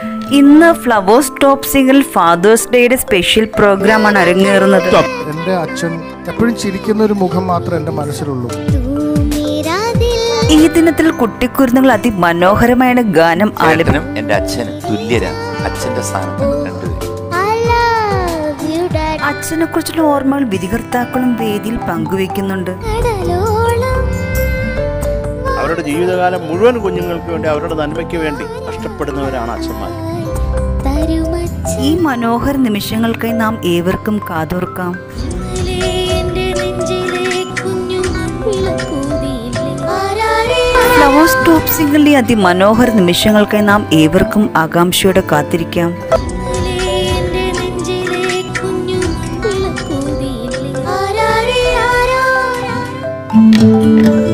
ഇന്ന് Flowers top singer father's ഡേയുടെ special പ്രോഗ്രാമാണ് അരങ്ങേറുന്നത് എൻ്റെ അച്ഛൻ എപ്പോഴും ചിരിക്കുന്ന ഒരു മുഖം മാത്രമേ എൻ്റെ മനസ്സിലുള്ളൂ ഈ ദിനത്തിൽ കുട്ടിക്കുരുന്നുകൾ അതിമനോഹരമായാണ് ഗാനം ആലപിക്കുന്നത് ഏട്ടനും എൻ്റെ അച്ഛനും തുല്യരാണ് അച്ഛൻ്റെ സ്ഥാനത്താണ് രണ്ടുപേരും അച്ഛനെ കുറിച്ചുള്ള ഓർമ്മകൾ വിധികർത്താക്കളും വേദിയിൽ പങ്കുവെക്കുന്നുണ്ട് അവരുടെ ജീവിതകാലം മുഴുവൻ കുഞ്ഞുങ്ങൾക്ക് വേണ്ടി അവരുടെ നന്മയ്ക്ക് വേണ്ടി കഷ്ടപ്പെടുന്നവരാണ് അച്ഛന്മാർ ഈ മനോഹര നിമിഷങ്ങൾക്കായി നാം ഏവർക്കും കാതോർക്കാം ഫ്ലവേഴ്സ് ടോപ്പ് സിംഗിളിലെ അതിമനോഹര നിമിഷങ്ങൾക്കായി നാം ഏവർക്കും ആകാംക്ഷയോടെ കാത്തിരിക്കാം കുഞ്ഞു